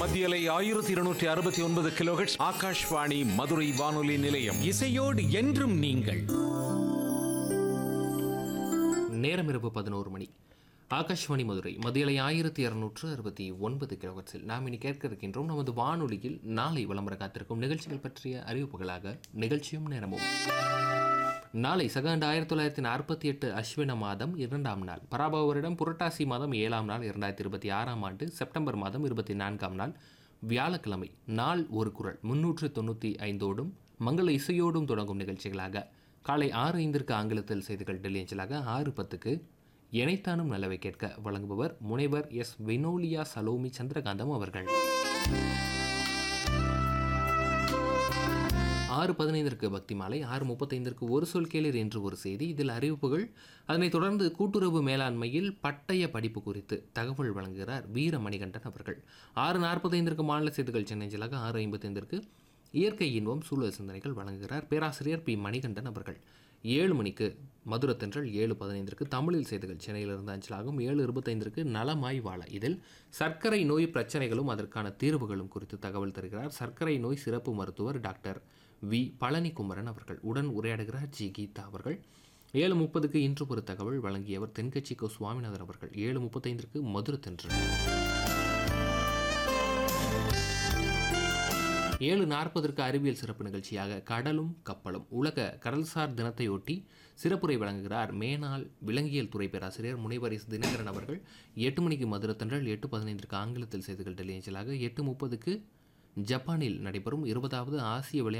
மத்தியலை ஆயிரத்தி இருநூற்றி அறுபத்தி ஒன்பது கிலோஹெட்ஸ் ஆகாஷ்வாணி மதுரை வானொலி நிலையம் இசையோடு என்றும் நீங்கள் நேரம் இரவு பதினோரு மணி ஆகாஷ்வாணி மதுரை மதியலை ஆயிரத்தி இரநூற்று அறுபத்தி ஒன்பது கிலோகட்ஸில் நாம் இனி கேட்க இருக்கின்றோம் நமது வானொலியில் நாளை விளம்பர காத்திருக்கும் நிகழ்ச்சிகள் பற்றிய அறிவிப்புகளாக நிகழ்ச்சியும் நேரமும் நாளை சகாண்டு ஆயிரத்தி தொள்ளாயிரத்தி நாற்பத்தி எட்டு அஸ்வின மாதம் இரண்டாம் நாள் பராபவ வருடம் புரட்டாசி மாதம் ஏழாம் நாள் இரண்டாயிரத்தி இருபத்தி ஆறாம் ஆண்டு செப்டம்பர் மாதம் இருபத்தி நான்காம் நாள் வியாழக்கிழமை நாள் ஒரு குரல் முன்னூற்று தொண்ணூற்றி ஐந்தோடும் மங்கள இசையோடும் தொடங்கும் நிகழ்ச்சிகளாக காலை ஆறு ஐந்திற்கு ஆங்கிலத்தில் செய்திகள் டெல்லி அஞ்சலாக ஆறு பத்துக்கு இணைத்தானும் நல்லவை கேட்க வழங்குபவர் முனைவர் எஸ் வினோலியா சலோமி சந்திரகாந்தம் அவர்கள் ஆறு பதினைந்திற்கு பக்தி மாலை ஆறு முப்பத்தைந்திற்கு ஒரு சொல் கேளீர் என்று ஒரு செய்தி இதில் அறிவிப்புகள் அதனைத் தொடர்ந்து கூட்டுறவு மேலாண்மையில் பட்டய படிப்பு குறித்து தகவல் வழங்குகிறார் வீர மணிகண்டன் அவர்கள் ஆறு நாற்பத்தைந்திற்கு மாநில செய்திகள் சென்னை ஜலாக ஆறு ஐம்பத்தைந்திற்கு இயற்கை இன்பம் சூழல் சிந்தனைகள் வழங்குகிறார் பேராசிரியர் பி மணிகண்டன் அவர்கள் ஏழு மணிக்கு மதுரத்தென்றல் ஏழு பதினைந்திற்கு தமிழில் செய்திகள் சென்னையிலிருந்து அஞ்சலாகும் ஏழு இருபத்தைந்திற்கு நலமாய் வாழ இதில் சர்க்கரை நோய் பிரச்சனைகளும் அதற்கான தீர்வுகளும் குறித்து தகவல் தருகிறார் சர்க்கரை நோய் சிறப்பு மருத்துவர் டாக்டர் வி பழனிக்குமரன் அவர்கள் உடன் உரையாடுகிறார் ஜி கீதா அவர்கள் ஏழு முப்பதுக்கு இன்று ஒரு தகவல் வழங்கியவர் தென்கட்சி கோ சுவாமிநாதன் அவர்கள் ஏழு முப்பத்தைந்திற்கு மதுரத்தென்றல் ஏழு நாற்பதற்கு அறிவியல் சிறப்பு நிகழ்ச்சியாக கடலும் கப்பலும் உலக கடல்சார் தினத்தையொட்டி சிறப்புரை வழங்குகிறார் மேனாள் விலங்கியல் துறை பேராசிரியர் முனைவர் எஸ் தினகரன் அவர்கள் எட்டு மணிக்கு மதுரத்தன்றல் எட்டு பதினைந்திற்கு ஆங்கிலத்தில் செய்திகள் டெல்லி அஞ்சலாக எட்டு முப்பதுக்கு ஜப்பானில் நடைபெறும் இருபதாவது ஆசிய விளையாட்டு